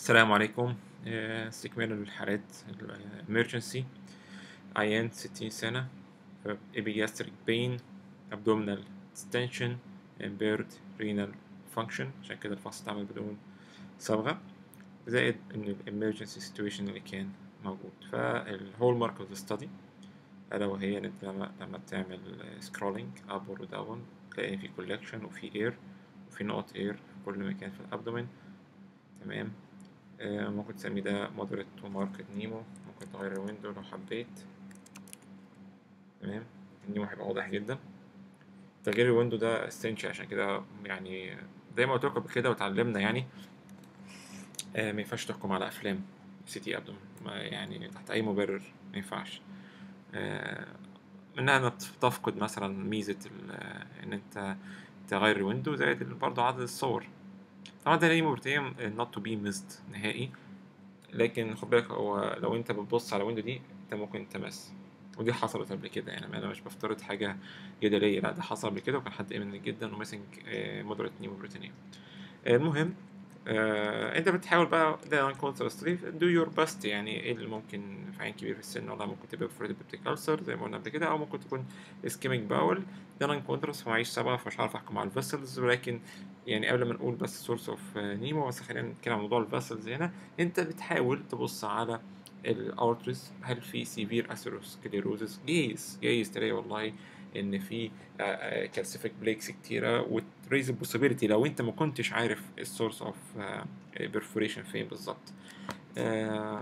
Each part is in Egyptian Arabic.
السلام عليكم آه، استكمالا للحالات الامرجنسي عيان ستين سنة epigastric pain abdominal distension impaired renal function عشان كده الفحص اتعمل بدون صبغة زائد ان الامرجنسي situation اللي كان موجود فالهول مارك اوف ذا ستادي ألا وهي إن أنت لما لما بتعمل سكرولينج أب وداون تلاقي في كولكشن وفي اير وفي نقط اير في كل مكان في الأبدومين تمام آه، ممكن تسمي ده مودريت تو ماركت نيمو ممكن تغير الويندو لو حبيت تمام النيمو هيبقى واضح جدا تغيير الويندو ده استنشي عشان كده يعني زي ما قلت لكم قبل كده واتعلمنا يعني آه، ما ينفعش تحكم على أفلام سي تي أبدومين ما يعني تحت أي مبرر ما ينفعش آه، منها انها تفقد مثلا ميزة ال- ان انت تغير الويندو زائد برضه عدد الصور طبعا ده ليه مرتين not to be missed نهائي لكن خد بالك هو لو انت بتبص على الويندو دي انت ممكن تمس ودي حصلت قبل كده يعني انا مش بفترض حاجة جدلية لا ده حصل قبل كده وكان حد امن جدا وماسك مودريت نيمو بريتانيا المهم آه، انت بتحاول بقى ده نون كونتراستيف دو يور بيست يعني ايه اللي ممكن في عين كبير في السن والله ممكن تبقى فريد بيبتيك ألسر زي ما قلنا قبل كده او ممكن تكون اسكيميك باول ده نون كونتراست فمعيش سبعة فمش عارف احكم على الفيسلز ولكن يعني قبل ما نقول بس سورس اوف نيمو بس خلينا نتكلم عن موضوع الفيسلز هنا انت بتحاول تبص على الارتريز هل في سيفير اثيروسكليروزس جايز جايز تلاقي والله ان في كالسيفيك بليكس كتيره وتريز البوسيبيليتي لو انت ما كنتش عارف السورس اوف بيرفوريشن فين بالظبط آه،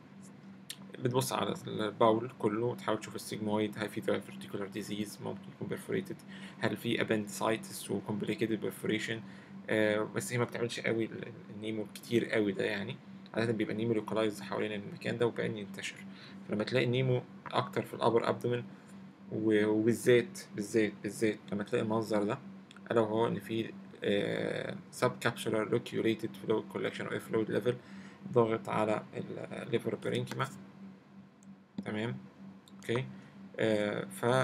بتبص على الباول كله وتحاول تشوف السيجمويد هل في فيرتيكولار ديزيز ممكن يكون بيرفوريتد هل في ابندسايتس وكومبليكيتد بيرفوريشن بس هي ما بتعملش قوي ال- ال- النيمو كتير قوي ده يعني عادة بيبقى نيمو لوكالايز حوالين المكان ده وبعدين ينتشر فلما تلاقي نيمو اكتر في الابر ابدومين وبالذات بالذات بالذات لما تلاقي المنظر ده الا وهو ان في سب كابسولار لوكيوليتد فلويد كولكشن او فلويد ليفل ضاغط على الليفر بارينكيما تمام اوكي آه ف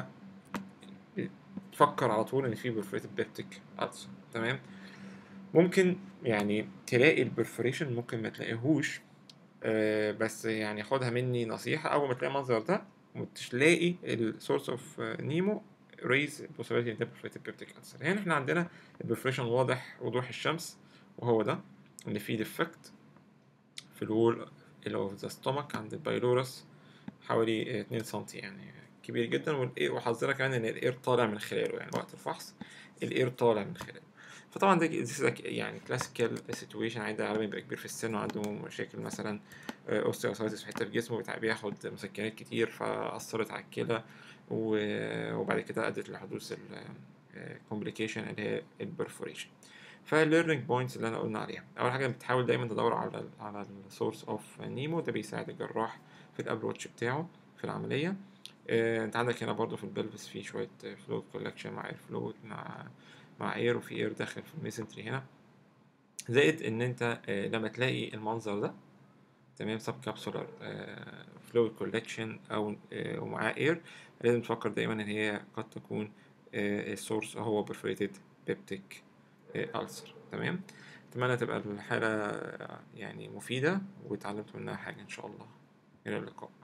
تفكر على طول ان في برفوريتد بيبتيك ألسر تمام ممكن يعني تلاقي البرفوريشن ممكن ما تلاقيهوش آه بس يعني خدها مني نصيحة أول ما تلاقي المنظر ده ومش لاقي السورس اوف نيمو ريز possibility ان ده perforated peptic ulcer هنا احنا عندنا البرفوريشن واضح وضوح الشمس وهو ده ان في ديفكت في الوول اللي هو في ستومك عند البايلورس حوالي 2 سنتي يعني كبير جدا والاير وحذرها كمان ان الاير طالع من خلاله يعني وقت الفحص الاير طالع من خلاله فطبعا ده this is like يعني كلاسيكال سيتويشن عند عالم يبقى كبير في السن وعنده مشاكل مثلا اوستيوسايتس في حته في جسمه بتاع بياخد مسكنات كتير فاثرت على الكلى و- وبعد كده ادت لحدوث الكومبليكيشن اللي هي البرفوريشن فالليرنينج بوينتس اللي انا قلنا عليها اول حاجه بتحاول دايما تدور على ال على السورس اوف نيمو ده بيساعد الجراح في الابروتش بتاعه في العمليه آه، انت عندك هنا برضو في البلفس في شويه فلويد كولكشن مع اير فلويد مع مع اير وفي اير داخل في الميسنتري هنا زائد ان انت آه، لما تلاقي المنظر ده تمام سب كابسولار فلويد كولكشن او آه، ومعاه اير لازم تفكر دايما ان هي قد تكون السورس هو برفوريتد بيبتيك ألسر تمام اتمنى تبقى الحالة يعني مفيدة واتعلمت منها حاجة ان شاء الله الى اللقاء